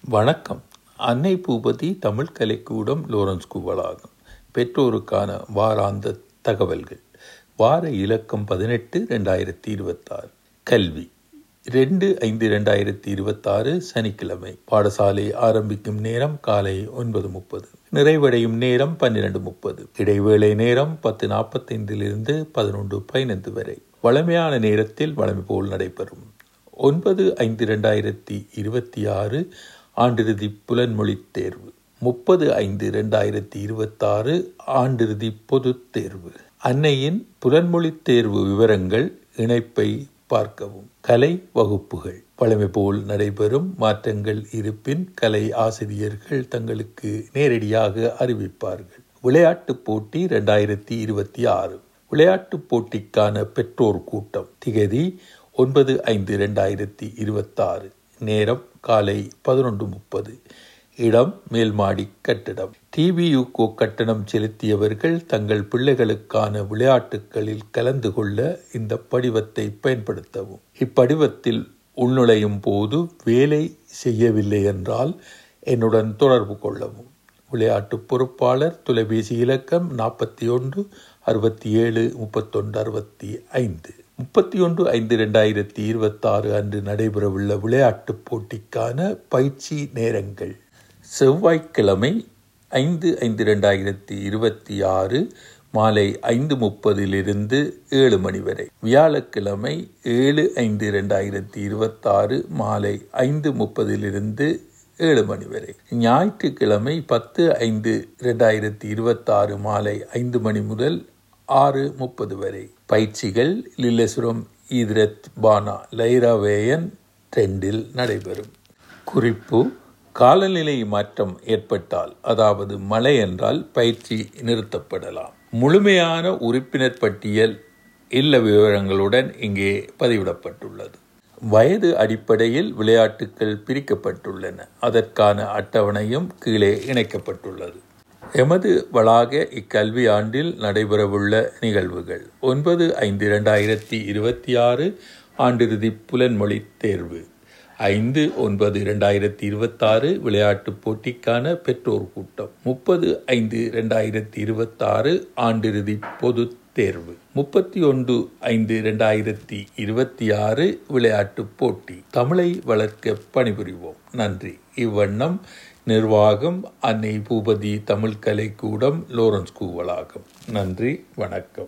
வணக்கம் அன்னை பூபதி தமிழ் கலைக்கூடம் லோரன்ஸ் குவலாகும் பெற்றோருக்கான வாராந்த தகவல்கள் வார இலக்கம் பதினெட்டு ரெண்டாயிரத்தி இருபத்தாறு கல்வி ரெண்டு ஐந்து ரெண்டாயிரத்தி இருபத்தாறு சனிக்கிழமை பாடசாலை ஆரம்பிக்கும் நேரம் காலை ஒன்பது முப்பது நிறைவடையும் நேரம் பன்னிரண்டு முப்பது இடைவேளை நேரம் பத்து நாற்பத்தைந்திலிருந்து பதினொன்று பதினைந்து வரை வளமையான நேரத்தில் வளமை போல் நடைபெறும் ஒன்பது ஐந்து ரெண்டாயிரத்தி இருபத்தி ஆறு ஆண்டிறுதி புலன்மொழி தேர்வு முப்பது ஐந்து ரெண்டாயிரத்தி இருபத்தாறு ஆண்டிறுதி பொதுத் தேர்வு அன்னையின் புலன்மொழி தேர்வு விவரங்கள் இணைப்பை பார்க்கவும் கலை வகுப்புகள் பழமை போல் நடைபெறும் மாற்றங்கள் இருப்பின் கலை ஆசிரியர்கள் தங்களுக்கு நேரடியாக அறிவிப்பார்கள் விளையாட்டுப் போட்டி ரெண்டாயிரத்தி இருபத்தி ஆறு விளையாட்டுப் போட்டிக்கான பெற்றோர் கூட்டம் திகதி ஒன்பது ஐந்து ரெண்டாயிரத்தி இருபத்தாறு நேரம் காலை பதினொன்று முப்பது இடம் மேல்மாடி கட்டிடம் டிவியுகோ கட்டணம் செலுத்தியவர்கள் தங்கள் பிள்ளைகளுக்கான விளையாட்டுகளில் கலந்து கொள்ள இந்த படிவத்தை பயன்படுத்தவும் இப்படிவத்தில் உள்நுழையும் போது வேலை செய்யவில்லை என்றால் என்னுடன் தொடர்பு கொள்ளவும் விளையாட்டு பொறுப்பாளர் தொலைபேசி இலக்கம் நாற்பத்தி ஒன்று அறுபத்தி ஏழு முப்பத்தொன்று அறுபத்தி ஐந்து முப்பத்தி ஒன்று ஐந்து ரெண்டாயிரத்தி இருபத்தாறு அன்று நடைபெறவுள்ள விளையாட்டுப் போட்டிக்கான பயிற்சி நேரங்கள் செவ்வாய்க்கிழமை ஐந்து ஐந்து ரெண்டாயிரத்தி இருபத்தி ஆறு மாலை ஐந்து முப்பதிலிருந்து ஏழு மணி வரை வியாழக்கிழமை ஏழு ஐந்து ரெண்டாயிரத்தி இருபத்தாறு மாலை ஐந்து முப்பதிலிருந்து ஏழு மணி வரை ஞாயிற்றுக்கிழமை பத்து ஐந்து ரெண்டாயிரத்தி இருபத்தாறு மாலை ஐந்து மணி முதல் ஆறு முப்பது வரை பயிற்சிகள் லில்லசுரம் ஈத்ரத் பானா லைராவேயன் ரெண்டில் நடைபெறும் குறிப்பு காலநிலை மாற்றம் ஏற்பட்டால் அதாவது மழை என்றால் பயிற்சி நிறுத்தப்படலாம் முழுமையான உறுப்பினர் பட்டியல் இல்ல விவரங்களுடன் இங்கே பதிவிடப்பட்டுள்ளது வயது அடிப்படையில் விளையாட்டுகள் பிரிக்கப்பட்டுள்ளன அதற்கான அட்டவணையும் கீழே இணைக்கப்பட்டுள்ளது எமது வளாக இக்கல்வி ஆண்டில் நடைபெறவுள்ள நிகழ்வுகள் ஒன்பது ஐந்து இரண்டாயிரத்தி இருபத்தி ஆறு ஆண்டிறுதி புலன்மொழி தேர்வு ஐந்து ஒன்பது இரண்டாயிரத்தி இருபத்தாறு விளையாட்டுப் போட்டிக்கான பெற்றோர் கூட்டம் முப்பது ஐந்து இரண்டாயிரத்தி இருபத்தாறு ஆண்டிறுதி பொது தேர்வு முப்பத்தி ஒன்று ஐந்து இரண்டாயிரத்தி இருபத்தி ஆறு விளையாட்டுப் போட்டி தமிழை வளர்க்க பணிபுரிவோம் நன்றி இவ்வண்ணம் நிர்வாகம் அன்னை பூபதி தமிழ் கலைக்கூடம் லோரன்ஸ் கூவலாகும் நன்றி வணக்கம்